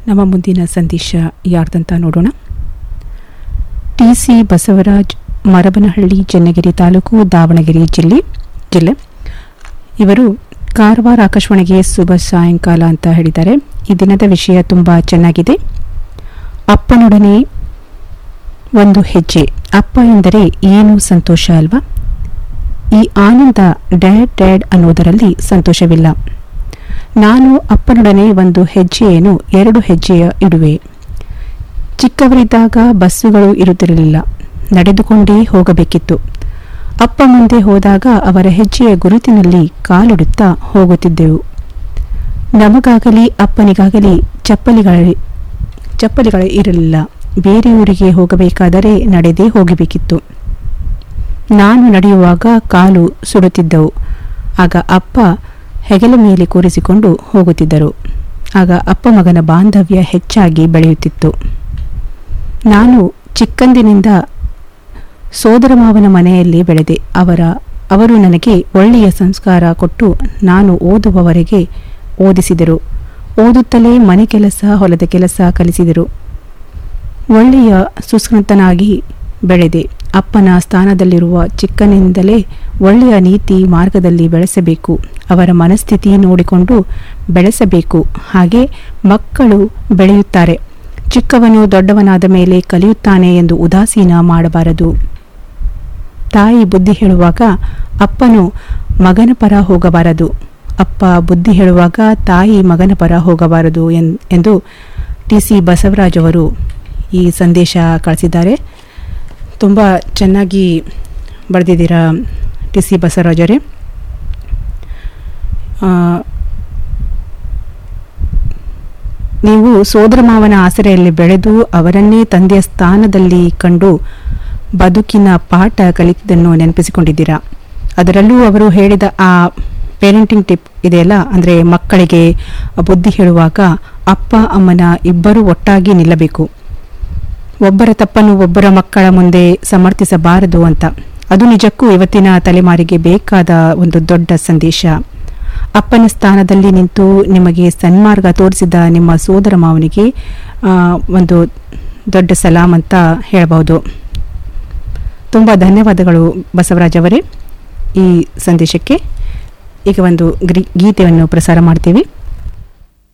ನಮ್ಮ ಮುಂದಿನ ಸಂದೇಶ ಯಾರ್ದಂತ ನೋಡೋಣ ಟಿ ಸಿ ಬಸವರಾಜ್ ಮರಬನಹಳ್ಳಿ ಚನ್ನಗಿರಿ ತಾಲೂಕು ದಾವಣಗೆರೆ ಜಿಲ್ಲೆ ಜಿಲ್ಲೆ ಇವರು ಕಾರವಾರ ಆಕಾಶವಾಣಿಗೆ ಶುಭ ಸಾಯಂಕಾಲ ಅಂತ ಹೇಳಿದ್ದಾರೆ ಈ ದಿನದ ವಿಷಯ ತುಂಬ ಚೆನ್ನಾಗಿದೆ ಅಪ್ಪನೊಡನೆ ಒಂದು ಹೆಜ್ಜೆ ಅಪ್ಪ ಎಂದರೆ ಏನು ಸಂತೋಷ ಅಲ್ವಾ ಈ ಆನಂದ ಡ್ಯಾಡ್ ಡ್ಯಾಡ್ ಅನ್ನೋದರಲ್ಲಿ ಸಂತೋಷವಿಲ್ಲ ನಾನು ಅಪ್ಪನೊಡನೆ ಒಂದು ಹೆಜ್ಜೆಯನ್ನು ಎರಡು ಹೆಜ್ಜೆಯ ಇಡುವೆ ಚಿಕ್ಕವರಿದ್ದಾಗ ಬಸ್ಸುಗಳು ಇರುತ್ತಿರಲಿಲ್ಲ ನಡೆದುಕೊಂಡೇ ಹೋಗಬೇಕಿತ್ತು ಅಪ್ಪ ಮುಂದೆ ಹೋದಾಗ ಅವರ ಹೆಜ್ಜೆಯ ಗುರುತಿನಲ್ಲಿ ಕಾಲಿಡುತ್ತಾ ಹೋಗುತ್ತಿದ್ದೆವು ನಮಗಾಗಲಿ ಅಪ್ಪನಿಗಾಗಲಿ ಚಪ್ಪಲಿಗಳ ಚಪ್ಪಲಿಗಳ ಇರಲಿಲ್ಲ ಬೇರೆ ಊರಿಗೆ ಹೋಗಬೇಕಾದರೆ ನಡೆದೇ ಹೋಗಬೇಕಿತ್ತು ನಾನು ನಡೆಯುವಾಗ ಕಾಲು ಸುಡುತ್ತಿದ್ದವು ಆಗ ಅಪ್ಪ ಹೆಗಲ ಮೇಲೆ ಕೂರಿಸಿಕೊಂಡು ಹೋಗುತ್ತಿದ್ದರು ಆಗ ಅಪ್ಪ ಮಗನ ಬಾಂಧವ್ಯ ಹೆಚ್ಚಾಗಿ ಬೆಳೆಯುತ್ತಿತ್ತು ನಾನು ಚಿಕ್ಕಂದಿನಿಂದ ಸೋದರ ಮಾವನ ಮನೆಯಲ್ಲಿ ಬೆಳೆದೆ ಅವರ ಅವರು ನನಗೆ ಒಳ್ಳೆಯ ಸಂಸ್ಕಾರ ಕೊಟ್ಟು ನಾನು ಓದುವವರೆಗೆ ಓದಿಸಿದರು ಓದುತ್ತಲೇ ಮನೆ ಕೆಲಸ ಹೊಲದ ಕೆಲಸ ಕಲಿಸಿದರು ಒಳ್ಳೆಯ ಸುಸ್ಕೃತನಾಗಿ ಬೆಳೆದೆ ಅಪ್ಪನ ಸ್ಥಾನದಲ್ಲಿರುವ ಚಿಕ್ಕನಿಂದಲೇ ಒಳ್ಳೆಯ ನೀತಿ ಮಾರ್ಗದಲ್ಲಿ ಬೆಳೆಸಬೇಕು ಅವರ ಮನಸ್ಥಿತಿ ನೋಡಿಕೊಂಡು ಬೆಳೆಸಬೇಕು ಹಾಗೆ ಮಕ್ಕಳು ಬೆಳೆಯುತ್ತಾರೆ ಚಿಕ್ಕವನು ದೊಡ್ಡವನಾದ ಮೇಲೆ ಕಲಿಯುತ್ತಾನೆ ಎಂದು ಉದಾಸೀನ ಮಾಡಬಾರದು ತಾಯಿ ಬುದ್ಧಿ ಹೇಳುವಾಗ ಅಪ್ಪನು ಮಗನ ಪರ ಹೋಗಬಾರದು ಅಪ್ಪ ಬುದ್ಧಿ ಹೇಳುವಾಗ ತಾಯಿ ಮಗನ ಪರ ಹೋಗಬಾರದು ಎನ್- ಎಂದು ಟಿ ಸಿ ಬಸವರಾಜ್ ಅವರು ಈ ಸಂದೇಶ ಕಳಿಸಿದ್ದಾರೆ ತುಂಬ ಚೆನ್ನಾಗಿ ಬರೆದಿದ್ದೀರಾ ಟಿ ಸಿ ಬಸವರಾಜರೇ ಆ, ನೀವು ಸೋದರ ಮಾವನ ಆಸರೆಯಲ್ಲಿ ಬೆಳೆದು ಅವರನ್ನೇ ತಂದೆಯ ಸ್ಥಾನದಲ್ಲಿ ಕಂಡು ಬದುಕಿನ ಪಾಠ ಕಲಿತಿದ್ದನ್ನು ನೆನಪಿಸಿಕೊಂಡಿದ್ದೀರಾ ಅದರಲ್ಲೂ ಅವರು ಹೇಳಿದ ಆ ಪೇರೆಂಟಿಂಗ್ ಟಿಪ್ ಇದೆಯಲ್ಲ ಅಂದರೆ ಮಕ್ಕಳಿಗೆ ಬುದ್ಧಿ ಹೇಳುವಾಗ ಅಪ್ಪ ಅಮ್ಮನ ಇಬ್ಬರೂ ಒಟ್ಟಾಗಿ ನಿಲ್ಲಬೇಕು ಒಬ್ಬರ ತಪ್ಪನ್ನು ಒಬ್ಬರ ಮಕ್ಕಳ ಮುಂದೆ ಸಮರ್ಥಿಸಬಾರದು ಅಂತ ಅದು ನಿಜಕ್ಕೂ ಇವತ್ತಿನ ತಲೆಮಾರಿಗೆ ಬೇಕಾದ ಒಂದು ದೊಡ್ಡ ಸಂದೇಶ ಅಪ್ಪನ ಸ್ಥಾನದಲ್ಲಿ ನಿಂತು ನಿಮಗೆ ಸನ್ಮಾರ್ಗ ತೋರಿಸಿದ ನಿಮ್ಮ ಸೋದರ ಮಾವನಿಗೆ ಆ, ಒಂದು ದೊಡ್ಡ ಸಲಾಂ ಅಂತ ಹೇಳಬಹುದು ತುಂಬ ಧನ್ಯವಾದಗಳು ಬಸವರಾಜ್ ಅವರೇ ಈ ಸಂದೇಶಕ್ಕೆ ಈಗ ಒಂದು ಗ್ರಿ ಗೀತೆಯನ್ನು ಪ್ರಸಾರ ಮಾಡ್ತೀವಿ